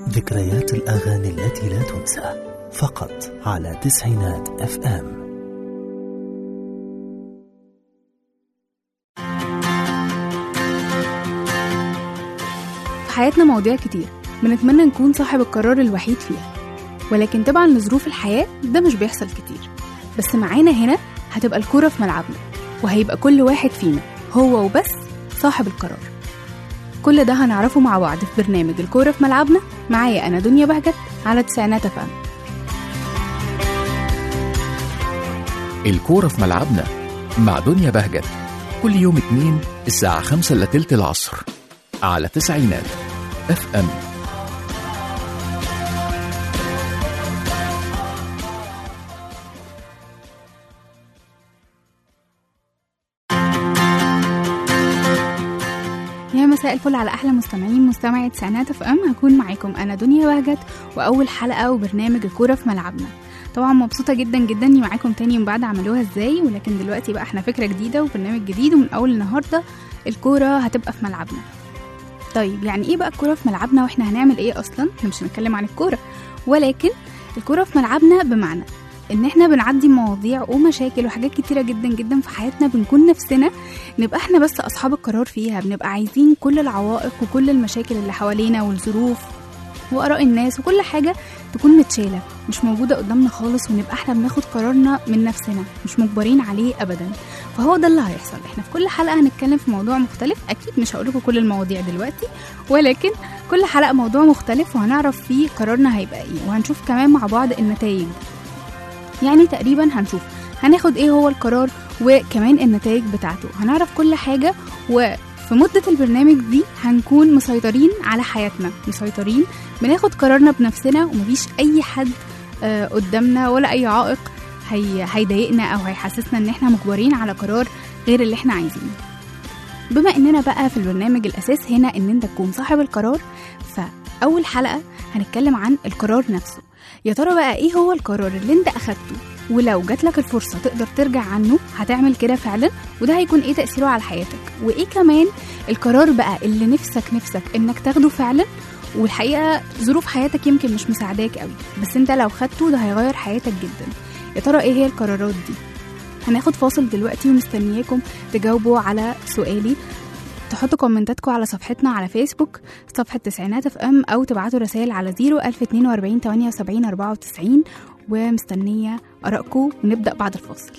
ذكريات الأغاني التي لا تنسى فقط على تسعينات اف ام في حياتنا مواضيع كتير بنتمنى نكون صاحب القرار الوحيد فيها ولكن طبعا لظروف الحياة ده مش بيحصل كتير بس معانا هنا هتبقى الكورة في ملعبنا وهيبقى كل واحد فينا هو وبس صاحب القرار كل ده هنعرفه مع بعض في برنامج الكورة في ملعبنا معايا أنا دنيا بهجت على تسعينات أفهم الكورة في ملعبنا مع دنيا بهجت كل يوم اتنين الساعة خمسة إلا تلت العصر على تسعينات اف ام يا مساء الفل على احلى مستمعين مستمعي تسعينات اف ام هكون معاكم انا دنيا بهجت واول حلقه وبرنامج الكوره في ملعبنا طبعا مبسوطه جدا جدا اني معاكم تاني من بعد عملوها ازاي ولكن دلوقتي بقى احنا فكره جديده وبرنامج جديد ومن اول النهارده الكوره هتبقى في ملعبنا طيب يعني ايه بقى الكوره في ملعبنا واحنا هنعمل ايه اصلا احنا مش هنتكلم عن الكوره ولكن الكوره في ملعبنا بمعنى ان احنا بنعدي مواضيع ومشاكل وحاجات كتيره جدا جدا في حياتنا بنكون نفسنا نبقى احنا بس اصحاب القرار فيها بنبقى عايزين كل العوائق وكل المشاكل اللي حوالينا والظروف واراء الناس وكل حاجه تكون متشاله مش موجوده قدامنا خالص ونبقى احنا بناخد قرارنا من نفسنا مش مجبرين عليه ابدا فهو ده اللي هيحصل احنا في كل حلقه هنتكلم في موضوع مختلف اكيد مش هقول لكم كل المواضيع دلوقتي ولكن كل حلقه موضوع مختلف وهنعرف فيه قرارنا هيبقى ايه وهنشوف كمان مع بعض النتائج يعني تقريبا هنشوف هناخد ايه هو القرار وكمان النتائج بتاعته هنعرف كل حاجة وفي مدة البرنامج دي هنكون مسيطرين على حياتنا مسيطرين بناخد قرارنا بنفسنا ومفيش أي حد آه، قدامنا ولا أي عائق هي هيضايقنا أو هيحسسنا إن احنا مجبرين على قرار غير اللي احنا عايزينه بما اننا بقى في البرنامج الاساس هنا ان انت تكون صاحب القرار فاول حلقه هنتكلم عن القرار نفسه يا ترى بقى ايه هو القرار اللي انت اخدته ولو جاتلك الفرصة تقدر ترجع عنه هتعمل كده فعلا وده هيكون ايه تأثيره على حياتك وايه كمان القرار بقى اللي نفسك نفسك انك تاخده فعلا والحقيقة ظروف حياتك يمكن مش مساعداك قوي بس انت لو خدته ده هيغير حياتك جدا يا ترى ايه هي القرارات دي هناخد فاصل دلوقتي ومستنياكم تجاوبوا على سؤالي تحطوا كومنتاتكم على صفحتنا على فيسبوك صفحة تسعينات اف ام او تبعتوا رسائل على 01042 78 94 ومستنية ارائكم ونبدأ بعد الفاصل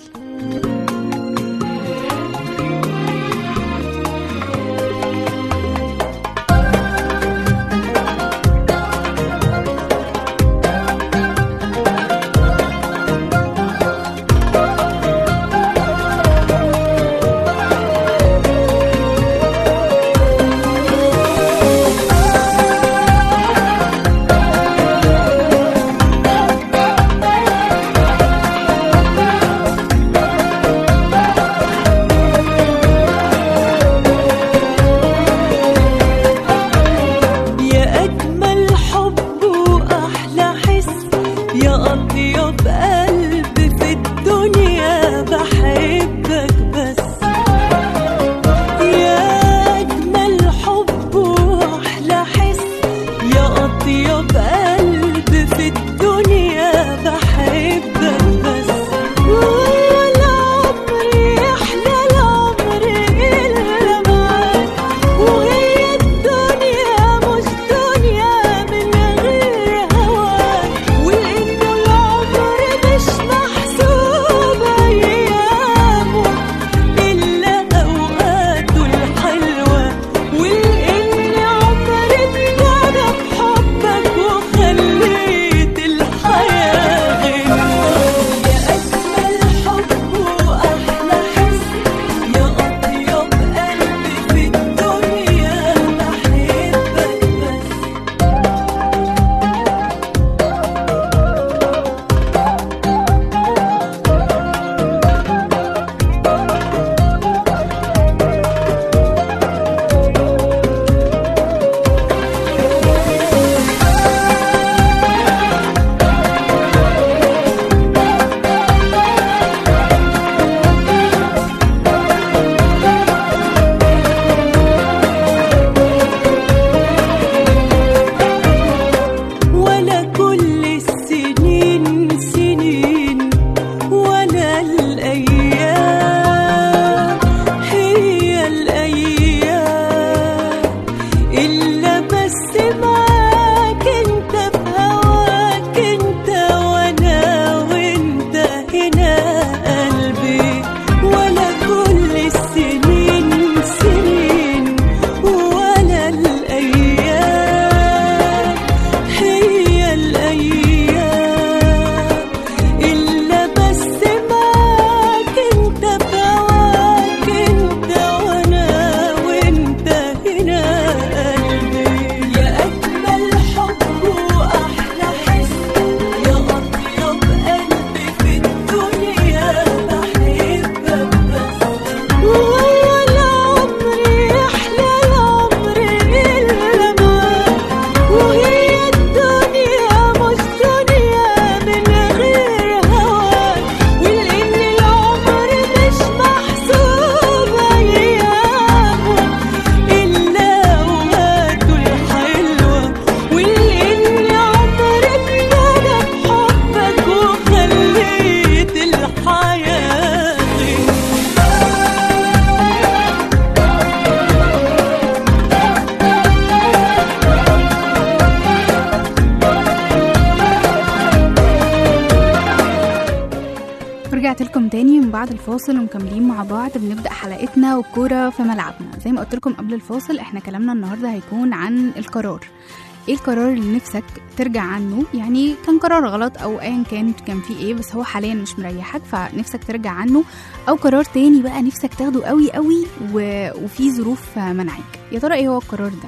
بعد الفاصل ومكملين مع بعض بنبدأ حلقتنا والكورة في ملعبنا زي ما قلت لكم قبل الفاصل احنا كلامنا النهاردة هيكون عن القرار ايه القرار اللي نفسك ترجع عنه يعني كان قرار غلط او ايا كان كان فيه ايه بس هو حاليا مش مريحك فنفسك ترجع عنه او قرار تاني بقى نفسك تاخده قوي قوي و... وفي ظروف منعك يا ترى ايه هو القرار ده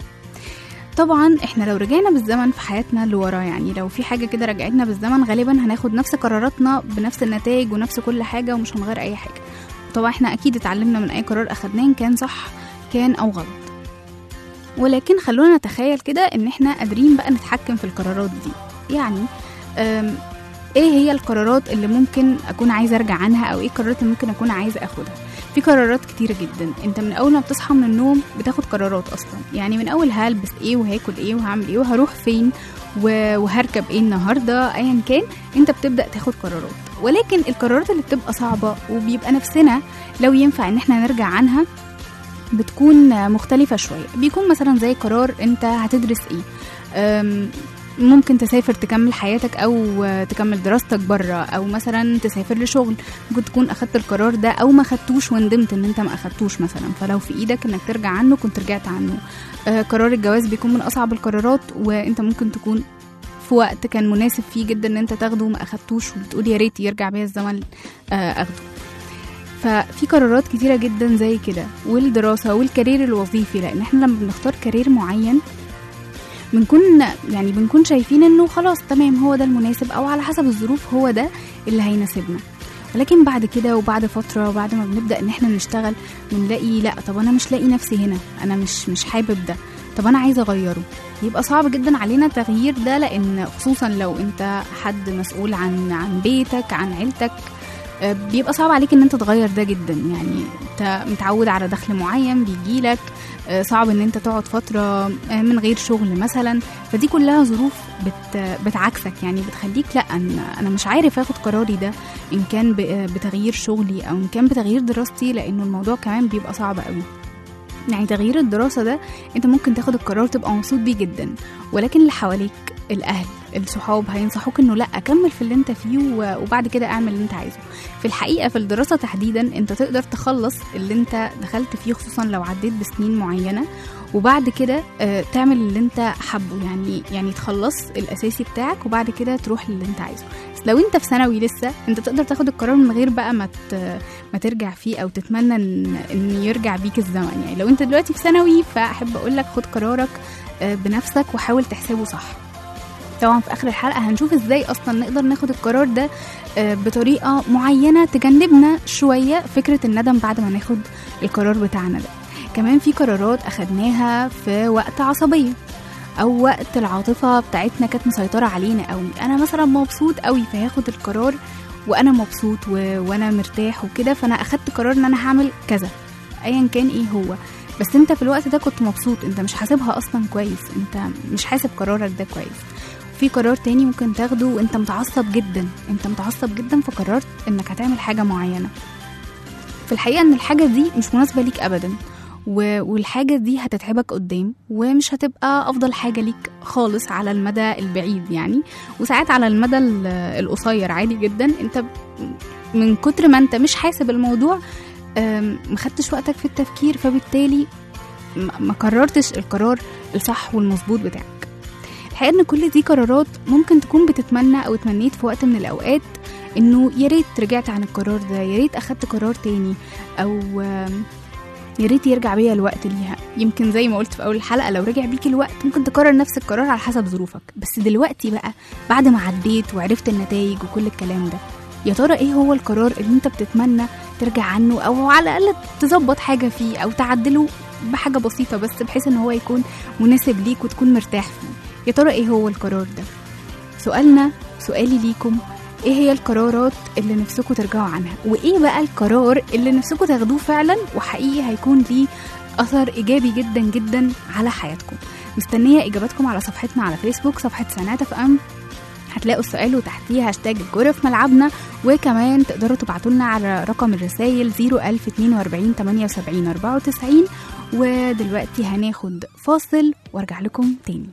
طبعا احنا لو رجعنا بالزمن في حياتنا لورا يعني لو في حاجه كده رجعتنا بالزمن غالبا هناخد نفس قراراتنا بنفس النتائج ونفس كل حاجه ومش هنغير اي حاجه طبعا احنا اكيد اتعلمنا من اي قرار اخدناه إن كان صح كان او غلط ولكن خلونا نتخيل كده ان احنا قادرين بقى نتحكم في القرارات دي يعني أم، ايه هي القرارات اللي ممكن اكون عايزه ارجع عنها او ايه القرارات اللي ممكن اكون عايزه اخدها في قرارات كتيرة جدا انت من اول ما بتصحى من النوم بتاخد قرارات اصلا يعني من اول هلبس ايه وهاكل ايه وهعمل ايه وهروح فين و- وهركب ايه النهارده ايا كان انت بتبدا تاخد قرارات ولكن القرارات اللي بتبقى صعبه وبيبقى نفسنا لو ينفع ان احنا نرجع عنها بتكون مختلفة شوية بيكون مثلا زي قرار انت هتدرس ايه أم، ممكن تسافر تكمل حياتك او تكمل دراستك بره او مثلا تسافر لشغل ممكن تكون اخدت القرار ده او ما خدتوش وندمت ان انت ما اخدتوش مثلا فلو في ايدك انك ترجع عنه كنت رجعت عنه آه، قرار الجواز بيكون من اصعب القرارات وانت ممكن تكون في وقت كان مناسب فيه جدا ان انت تاخده وما اخدتوش وبتقول يا ريت يرجع بيا الزمن آه، اخده ففي قرارات كتيرة جدا زي كده والدراسة والكارير الوظيفي لأن احنا لما بنختار كارير معين بنكون يعني بنكون شايفين انه خلاص تمام هو ده المناسب او على حسب الظروف هو ده اللي هيناسبنا ولكن بعد كده وبعد فترة وبعد ما بنبدأ ان احنا نشتغل بنلاقي لا طب انا مش لاقي نفسي هنا انا مش مش حابب ده طب انا عايزة اغيره يبقى صعب جدا علينا التغيير ده لان خصوصا لو انت حد مسؤول عن عن بيتك عن عيلتك آه، بيبقى صعب عليك ان انت تغير ده جدا يعني انت متعود على دخل معين بيجيلك آه، صعب ان انت تقعد فترة آه، من غير شغل مثلا فدي كلها ظروف بت بتعكسك يعني بتخليك لا أنا, انا مش عارف اخد قراري ده ان كان ب- آه، بتغيير شغلي او ان كان بتغيير دراستي لانه الموضوع كمان بيبقى صعب قوي يعني تغيير الدراسة ده انت ممكن تاخد القرار تبقى مبسوط بيه جدا ولكن اللي حواليك الاهل الصحاب هينصحوك انه لا كمل في اللي انت فيه و- وبعد كده اعمل اللي انت عايزه في الحقيقه في الدراسه تحديدا انت تقدر تخلص اللي انت دخلت فيه خصوصا لو عديت بسنين معينه وبعد كده آه، تعمل اللي انت حابه يعني يعني تخلص الاساسي بتاعك وبعد كده تروح للي انت عايزه بس لو انت في ثانوي لسه انت تقدر تاخد القرار من غير بقى ما ت- ما ترجع فيه او تتمنى ان ان يرجع بيك الزمن يعني لو انت دلوقتي في ثانوي فاحب اقول لك خد قرارك آه، بنفسك وحاول تحسبه صح طبعا في اخر الحلقه هنشوف ازاي اصلا نقدر ناخد القرار ده آه، بطريقه معينه تجنبنا شويه فكره الندم بعد ما ناخد القرار بتاعنا ده كمان في قرارات اخدناها في وقت عصبيه او وقت العاطفه بتاعتنا كانت مسيطره علينا قوي انا مثلا مبسوط قوي فهاخد القرار وانا مبسوط و... وانا مرتاح وكده فانا اخدت قرار ان انا هعمل كذا ايا كان ايه هو بس انت في الوقت ده كنت مبسوط انت مش حاسبها اصلا كويس انت مش حاسب قرارك ده كويس في قرار تاني ممكن تاخده وانت متعصب جدا انت متعصب جدا فقررت انك هتعمل حاجة معينة في الحقيقة ان الحاجة دي مش مناسبة ليك ابدا و- والحاجة دي هتتعبك قدام ومش هتبقى أفضل حاجة ليك خالص على المدى البعيد يعني وساعات على المدى ال- القصير عادي جدا انت ب- من كتر ما انت مش حاسب الموضوع أم، مخدتش وقتك في التفكير فبالتالي م- ما قررتش القرار الصح والمظبوط بتاعك الحقيقة ان كل دي قرارات ممكن تكون بتتمنى او اتمنيت في وقت من الاوقات انه يا ريت رجعت عن القرار ده يا ريت اخدت قرار تاني او آم، يا ريت يرجع بيا الوقت ليها يمكن زي ما قلت في اول الحلقه لو رجع بيك الوقت ممكن تقرر نفس القرار على حسب ظروفك بس دلوقتي بقى بعد ما عديت وعرفت النتائج وكل الكلام ده يا ترى ايه هو القرار اللي انت بتتمنى ترجع عنه او على الاقل تظبط حاجه فيه او تعدله بحاجه بسيطه بس بحيث ان هو يكون مناسب ليك وتكون مرتاح فيه يا ترى ايه هو القرار ده سؤالنا سؤالي ليكم ايه هي القرارات اللي نفسكم ترجعوا عنها وايه بقى القرار اللي نفسكم تاخدوه فعلا وحقيقي هيكون ليه اثر ايجابي جدا جدا على حياتكم مستنيه اجاباتكم على صفحتنا على فيسبوك صفحه سنات اف ام هتلاقوا السؤال وتحتيه هاشتاج الكورة في ملعبنا وكمان تقدروا تبعتوا لنا على رقم الرسايل 01042 78 94 ودلوقتي هناخد فاصل وارجع لكم تاني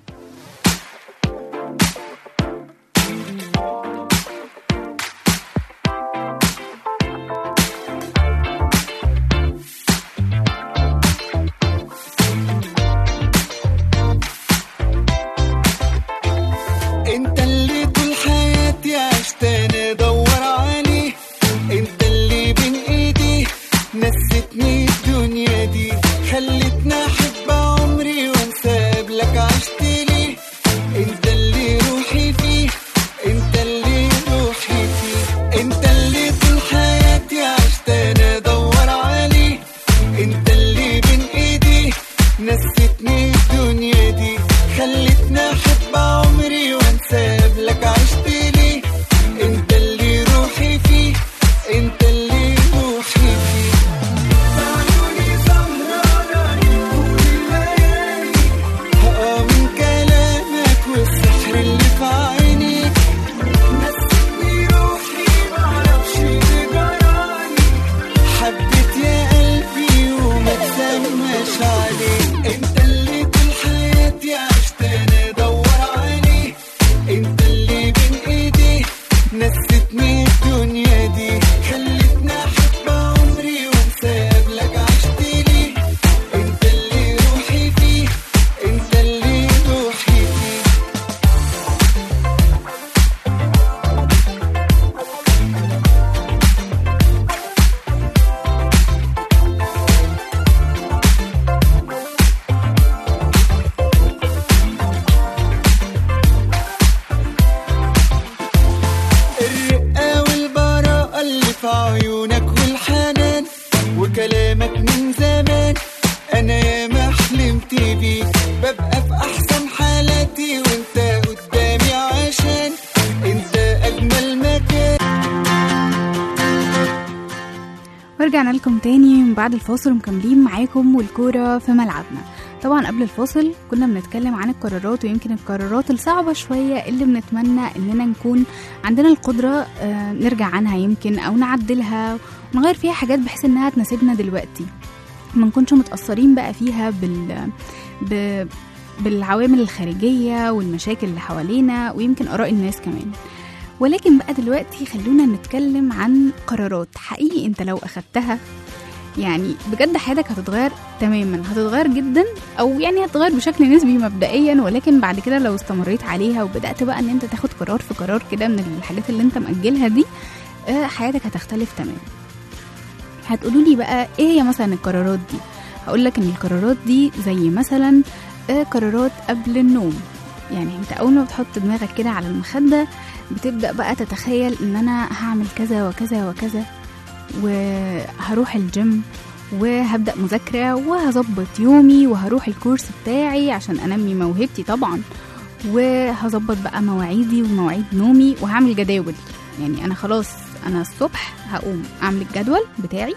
الدنيا دي خلتني احب عمري وانسى قبلك عشت ليه انت اللي روحي فيه انت اللي روحي فيه عيوني سهرانة طول الليالي هقى من كلامك والسحر اللي في عينيك نسيتني روحي معرفش اللي جرالي حبيت يا قلبي وما تسماش عليه انت اللي طول حياتي عشت انا ادور عليه انت اللي بين ايدي نسيتني الدنيا دي خلتني احب عمري وانسى قبلك عشت ليه انت اللي روحي فيه انت اللي روحي فيه الرقة والبراءة اللي في عيونك والحنان وكلامك من زمان أنا ياما حلمت بيك ببقى في أحسن حالاتي وأنت قدامي عشان أنت أجمل مكان ورجعنا لكم تاني من بعد الفاصل ومكملين معاكم والكورة في ملعبنا طبعا قبل الفاصل كنا بنتكلم عن القرارات ويمكن القرارات الصعبة شوية اللي بنتمنى اننا نكون عندنا القدرة آه، نرجع عنها يمكن او نعدلها ونغير فيها حاجات بحيث انها تناسبنا دلوقتي ما نكونش متأثرين بقى فيها بال ب... بالعوامل الخارجية والمشاكل اللي حوالينا ويمكن آراء الناس كمان ولكن بقى دلوقتي خلونا نتكلم عن قرارات حقيقي انت لو اخدتها يعني بجد حياتك هتتغير تماما هتتغير جدا او يعني هتتغير بشكل نسبي مبدئيا ولكن بعد كده لو استمريت عليها وبدات بقى ان انت تاخد قرار في قرار كده من الحاجات اللي انت مأجلها دي آه، حياتك هتختلف تماما هتقولوا لي بقى ايه هي مثلا القرارات دي هقول لك ان القرارات دي زي مثلا آه، قرارات قبل النوم يعني انت اول ما بتحط دماغك كده على المخده بتبدا بقى تتخيل ان انا هعمل كذا وكذا وكذا وهروح الجيم وهبدا مذاكره وهظبط يومي وهروح الكورس بتاعي عشان انمي موهبتي طبعا وهظبط بقى مواعيدي ومواعيد نومي وهعمل جداول يعني انا خلاص انا الصبح هقوم اعمل الجدول بتاعي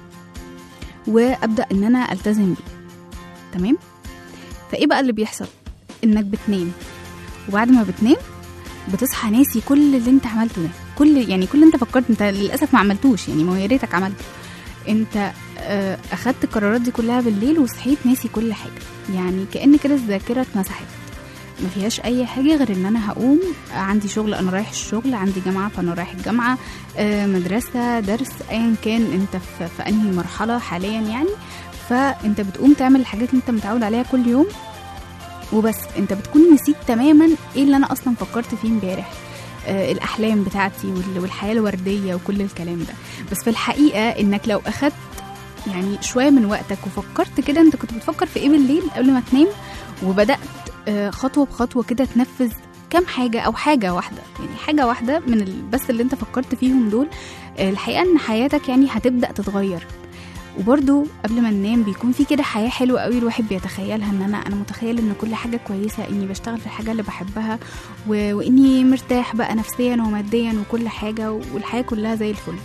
وابدا ان انا التزم بيه تمام فايه بقى اللي بيحصل انك بتنام وبعد ما بتنام بتصحى ناسي كل اللي انت عملته ده كل يعني كل اللي انت فكرت انت للاسف ما عملتوش يعني ما هو يا ريتك عملته انت آه، اخدت القرارات دي كلها بالليل وصحيت ناسي كل حاجه يعني كان كده الذاكره اتمسحت ما فيهاش اي حاجه غير ان انا هقوم عندي شغل انا رايح الشغل عندي جامعه فانا رايح الجامعه آه، مدرسه درس ايا كان انت في, في انهي مرحله حاليا يعني فانت بتقوم تعمل الحاجات اللي انت متعود عليها كل يوم وبس انت بتكون نسيت تماما ايه اللي انا اصلا فكرت فيه امبارح آه، الاحلام بتاعتي وال- والحياه الورديه وكل الكلام ده بس في الحقيقه انك لو اخدت يعني شويه من وقتك وفكرت كده انت كنت بتفكر في ايه بالليل قبل ما تنام وبدات آه، خطوه بخطوه كده تنفذ كام حاجه او حاجه واحده يعني حاجه واحده من ال- بس اللي انت فكرت فيهم دول آه، الحقيقه ان حياتك يعني هتبدا تتغير وبرده قبل ما ننام بيكون في كده حياه حلوه قوي الواحد بيتخيلها ان انا انا متخيل ان كل حاجه كويسه اني بشتغل في الحاجه اللي بحبها و... واني مرتاح بقى نفسيا وماديا وكل حاجه والحياه كلها زي الفل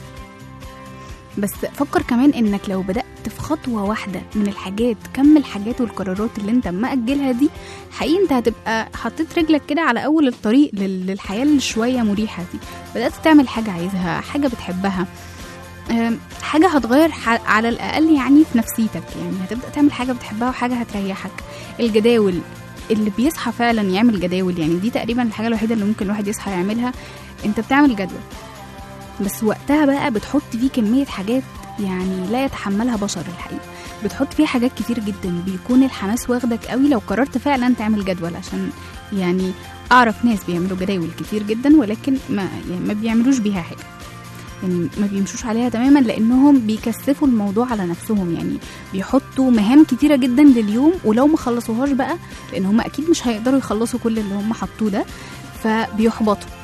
بس فكر كمان انك لو بدات في خطوه واحده من الحاجات كم الحاجات والقرارات اللي انت مأجلها دي حقيقي انت هتبقى حطيت رجلك كده على اول الطريق لل- للحياه اللي شويه مريحه دي بدات تعمل حاجه عايزها حاجه بتحبها أم، حاجة هتغير ح- على الأقل يعني في نفسيتك يعني هتبدأ تعمل حاجة بتحبها وحاجة هتريحك الجداول اللي بيصحى فعلا يعمل جداول يعني دي تقريبا الحاجة الوحيدة اللي ممكن الواحد يصحى يعملها انت بتعمل جدول بس وقتها بقى بتحط فيه كمية حاجات يعني لا يتحملها بشر الحقيقة بتحط فيه حاجات كتير جدا بيكون الحماس واخدك قوي لو قررت فعلا تعمل جدول عشان يعني اعرف ناس بيعملوا جداول كتير جدا ولكن ما يعني ما بيعملوش بيها حاجة يعني ما بيمشوش عليها تماما لانهم بيكثفوا الموضوع على نفسهم يعني بيحطوا مهام كتيره جدا لليوم ولو ما خلصوهاش بقى لان هم اكيد مش هيقدروا يخلصوا كل اللي هم حطوه ده فبيحبطوا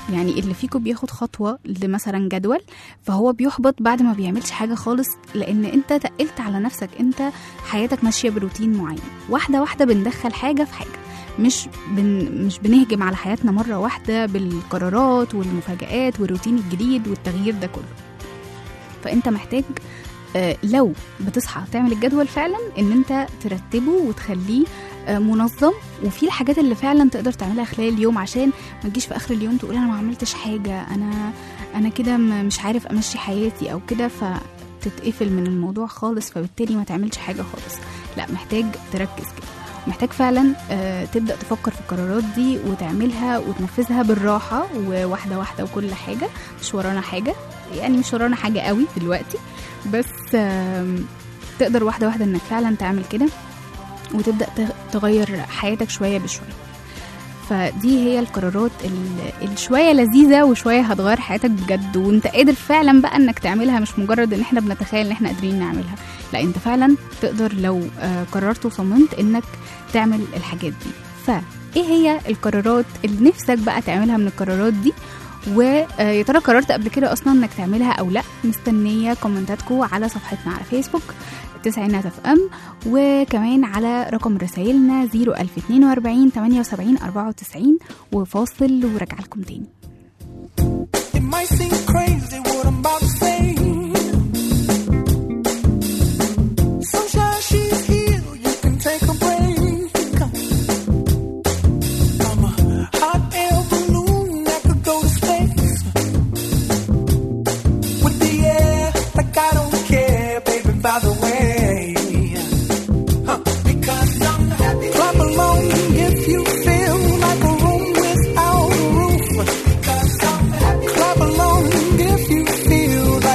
يعني اللي فيكم بياخد خطوة لمثلا جدول فهو بيحبط بعد ما بيعملش حاجة خالص لأن أنت تقلت على نفسك أنت حياتك ماشية بروتين معين واحدة واحدة بندخل حاجة في حاجة مش بن مش بنهجم على حياتنا مرة واحدة بالقرارات والمفاجآت والروتين الجديد والتغيير ده كله فأنت محتاج آه، لو بتصحى تعمل الجدول فعلا ان انت ترتبه وتخليه آه، منظم وفي الحاجات اللي فعلا تقدر تعملها خلال اليوم عشان ما تجيش في اخر اليوم تقول انا ما عملتش حاجه انا انا كده م- مش عارف امشي حياتي او كده فتتقفل من الموضوع خالص فبالتالي ما تعملش حاجه خالص لا محتاج تركز كده محتاج فعلا آه، تبدا تفكر في القرارات دي وتعملها وتنفذها بالراحه وواحده واحده وكل حاجه مش ورانا حاجه يعني مش ورانا حاجه قوي دلوقتي بس آم، تقدر واحده واحده انك فعلا تعمل كده وتبدا تغ- تغير حياتك شويه بشويه فدي هي القرارات ال- الشويه لذيذه وشويه هتغير حياتك بجد وانت قادر فعلا بقى انك تعملها مش مجرد ان احنا بنتخيل ان احنا قادرين نعملها لا انت فعلا تقدر لو آه، قررت وصممت انك تعمل الحاجات دي فايه هي القرارات اللي نفسك بقى تعملها من القرارات دي ويا ترى قررت قبل كده اصلا انك تعملها او لا مستنيه كومنتاتكم على صفحتنا على فيسبوك تسعينات اف ام وكمان على رقم رسايلنا 01042 78 94 وفاصل وراجع لكم تاني It might seem crazy what I'm about to say. Sunshine, she's here. You can take a break. I'm a hot air balloon that could go to space. With the air, like I don't care, baby, by the way. Huh. Because I'm happy. Clap along if you feel like a room without a roof. Because I'm happy. Clap along if you feel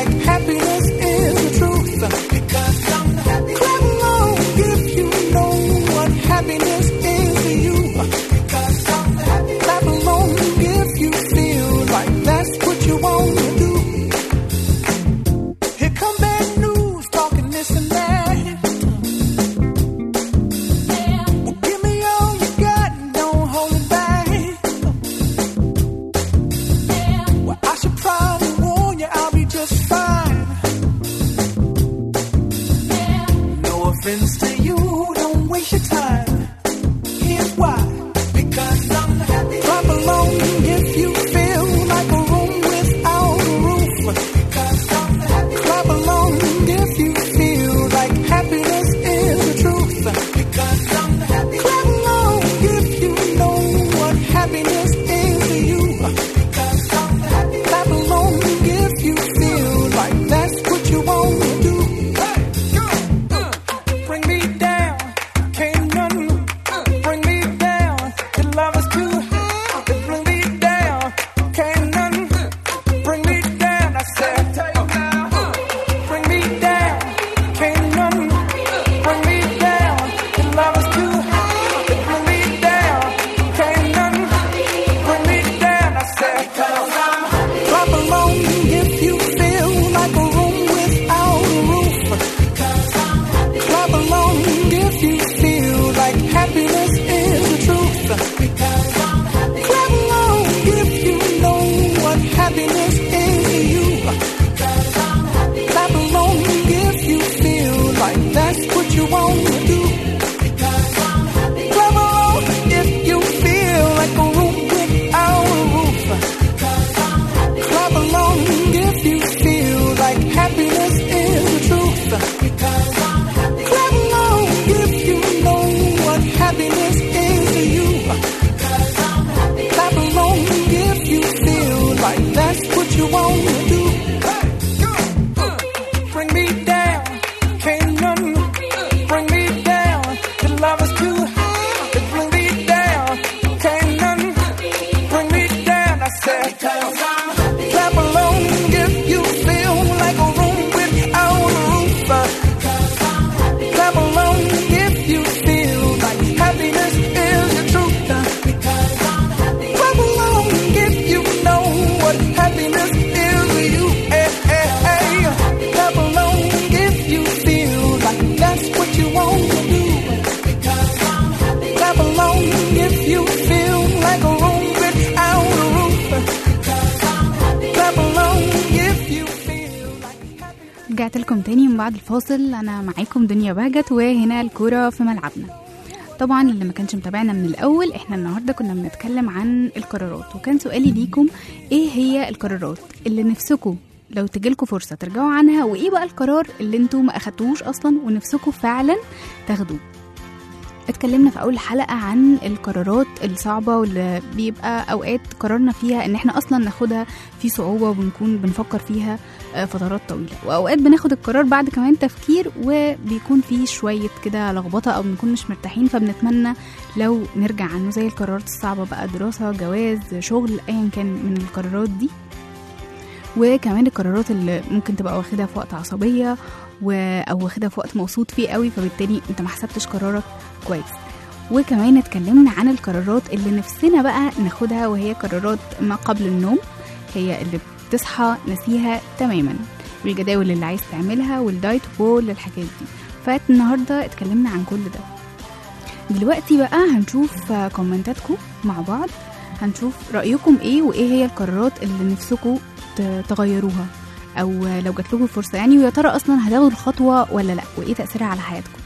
ورجعت لكم تاني من بعد الفاصل انا معاكم دنيا بهجت وهنا الكوره في ملعبنا طبعا اللي ما كانش متابعنا من الاول احنا النهارده كنا بنتكلم عن القرارات وكان سؤالي ليكم ايه هي القرارات اللي نفسكم لو تجيلكوا فرصه ترجعوا عنها وايه بقى القرار اللي انتوا ما اخدتوش اصلا ونفسكم فعلا تاخدوه اتكلمنا في اول حلقه عن القرارات الصعبه واللي بيبقى اوقات قرارنا فيها ان احنا اصلا ناخدها في صعوبه وبنكون بنفكر فيها آه، فترات طويله واوقات بناخد القرار بعد كمان تفكير وبيكون فيه شويه كده لخبطه او بنكون مش مرتاحين فبنتمنى لو نرجع عنه زي القرارات الصعبه بقى دراسه جواز شغل ايا كان من القرارات دي وكمان القرارات اللي ممكن تبقى واخدها في وقت عصبيه و... او واخدها في وقت مبسوط فيه قوي فبالتالي انت ما حسبتش قرارك كويس وكمان اتكلمنا عن القرارات اللي نفسنا بقى ناخدها وهي قرارات ما قبل النوم هي اللي بتصحى نسيها تماما والجداول اللي عايز تعملها والدايت وكل الحاجات دي فالنهارده اتكلمنا عن كل ده دلوقتي بقى هنشوف آه، كومنتاتكم مع بعض هنشوف رأيكم ايه وايه هي القرارات اللي نفسكم ت- تغيروها او لو جات لكم فرصه يعني ويا ترى اصلا هتاخدوا الخطوه ولا لا وايه تاثيرها على حياتكم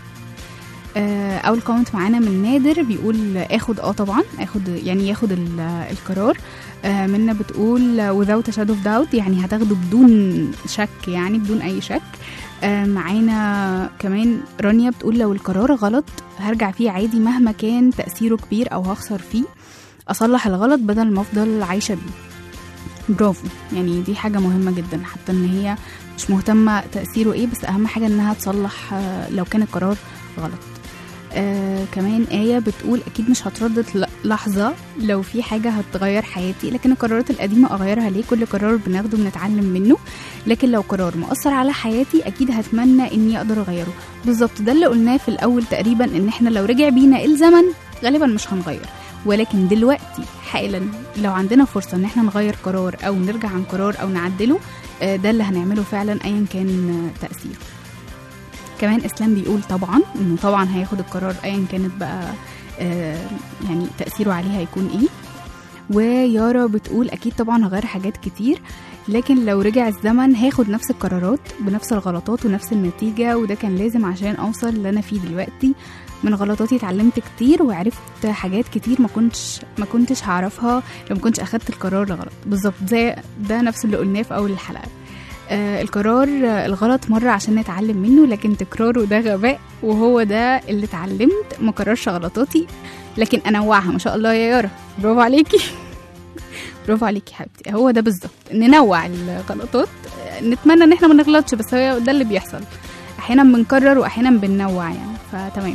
آه، اول كومنت معانا من نادر بيقول اخد اه طبعا اخد يعني ياخد ال- القرار آه، منا بتقول without a shadow of doubt يعني هتاخده بدون شك يعني بدون اي شك آه، معانا كمان رانيا بتقول لو القرار غلط هرجع فيه عادي مهما كان تأثيره كبير أو هخسر فيه أصلح الغلط بدل ما أفضل عايشة بيه برافو يعني دي حاجة مهمة جدا حتى ان هي مش مهتمة تأثيره ايه بس اهم حاجة انها تصلح آه، لو كان القرار غلط آه كمان آية بتقول أكيد مش هتردد ل- لحظة لو في حاجة هتغير حياتي لكن القرارات القديمة أغيرها ليه كل قرار بناخده بنتعلم منه لكن لو قرار مؤثر على حياتي أكيد هتمنى إني أقدر أغيره بالظبط ده اللي قلناه في الأول تقريبا إن إحنا لو رجع بينا الزمن غالبا مش هنغير ولكن دلوقتي حالا لو عندنا فرصة إن إحنا نغير قرار أو نرجع عن قرار أو نعدله آه، ده اللي هنعمله فعلا أيا كان آه، تأثيره كمان اسلام بيقول طبعا انه طبعا هياخد القرار ايا كانت بقى آه، يعني تاثيره عليه هيكون ايه ويارا بتقول اكيد طبعا هغير حاجات كتير لكن لو رجع الزمن هاخد نفس القرارات بنفس الغلطات ونفس النتيجة وده كان لازم عشان اوصل اللي انا فيه دلوقتي من غلطاتي اتعلمت كتير وعرفت حاجات كتير ما كنتش ما كنتش هعرفها لو ما كنتش اخدت القرار الغلط بالظبط زي ده نفس اللي قلناه في اول الحلقة آه، القرار آه، الغلط مرة عشان نتعلم منه لكن تكراره ده غباء وهو ده اللي اتعلمت ما كررش غلطاتي لكن انوعها ما شاء الله يا يارا برافو عليكي برافو عليكي حبيبتي هو ده بالظبط ننوع الغلطات آه، نتمنى ان احنا ما نغلطش بس هو ده اللي بيحصل احيانا بنكرر واحيانا بننوع يعني فتمام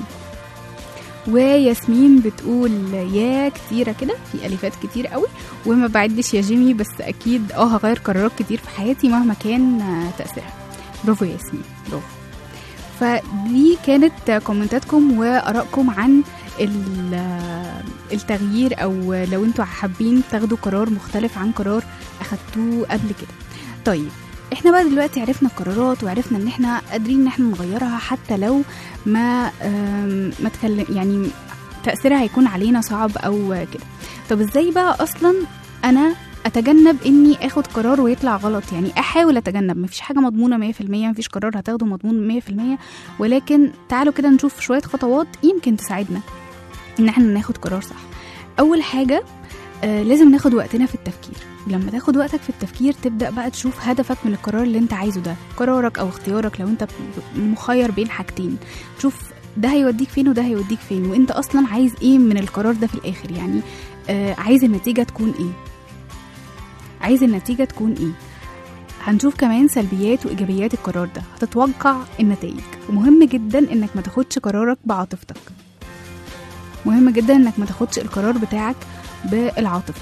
وياسمين بتقول يا كتيرة كده في ألفات كتير قوي وما بعدش يا جيمي بس أكيد اه هغير قرارات كتير في حياتي مهما كان آه، تأثيرها برافو يا ياسمين برافو فدي كانت كومنتاتكم وآرائكم عن ال- آه، التغيير أو لو انتوا حابين تاخدوا قرار مختلف عن قرار أخدتوه قبل كده طيب احنا بقى دلوقتي عرفنا القرارات وعرفنا ان احنا قادرين ان احنا نغيرها حتى لو ما آم، ما تكلم يعني تأثيرها هيكون علينا صعب او كده طب ازاي بقى اصلا انا اتجنب اني اخد قرار ويطلع غلط يعني احاول اتجنب مفيش حاجه مضمونه 100% مفيش قرار هتاخده مضمون 100% ولكن تعالوا كده نشوف شويه خطوات يمكن تساعدنا ان احنا ناخد قرار صح اول حاجه آه لازم ناخد وقتنا في التفكير لما تاخد وقتك في التفكير تبدا بقى تشوف هدفك من القرار اللي انت عايزه ده قرارك او اختيارك لو انت ب- مخير بين حاجتين تشوف ده هيوديك فين وده هيوديك فين وانت اصلا عايز ايه من القرار ده في الاخر يعني آه عايز النتيجه تكون ايه عايز النتيجه تكون ايه هنشوف كمان سلبيات وايجابيات القرار ده هتتوقع النتائج ومهم جدا انك ما تاخدش قرارك بعاطفتك مهم جدا انك ما تاخدش القرار بتاعك بالعاطفه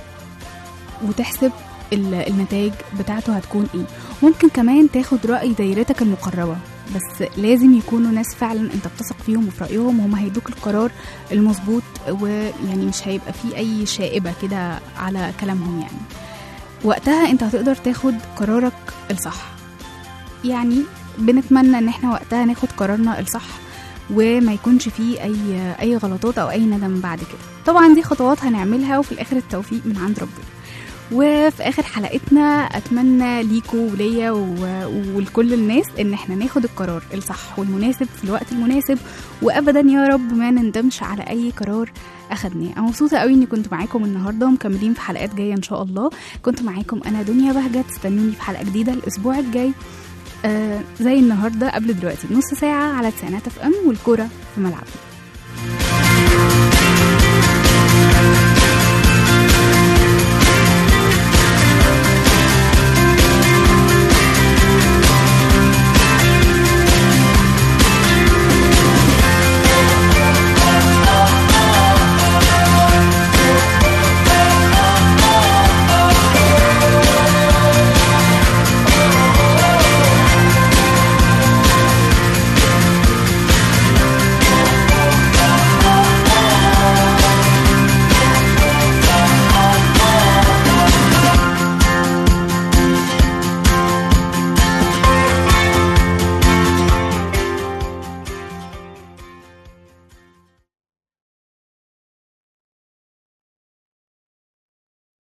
وتحسب ال- النتائج بتاعته هتكون ايه ممكن كمان تاخد رأي دايرتك المقربة بس لازم يكونوا ناس فعلا انت بتثق فيهم وفي رأيهم وهم هيدوك القرار المظبوط ويعني مش هيبقى فيه اي شائبة كده على كلامهم يعني وقتها انت هتقدر تاخد قرارك الصح يعني بنتمنى ان احنا وقتها ناخد قرارنا الصح وما يكونش فيه اي اي غلطات او اي ندم بعد كده طبعا دي خطوات هنعملها وفي الاخر التوفيق من عند ربنا وفي اخر حلقتنا اتمنى ليكوا وليا و- ولكل الناس ان احنا ناخد القرار الصح والمناسب في الوقت المناسب وابدا يا رب ما نندمش على اي قرار اخدناه انا مبسوطه قوي اني كنت معاكم النهارده ومكملين في حلقات جايه ان شاء الله كنت معاكم انا دنيا بهجت استنوني في حلقه جديده الاسبوع الجاي آه زي النهارده قبل دلوقتي بنص ساعه على تسعينات اف ام والكوره في ملعبنا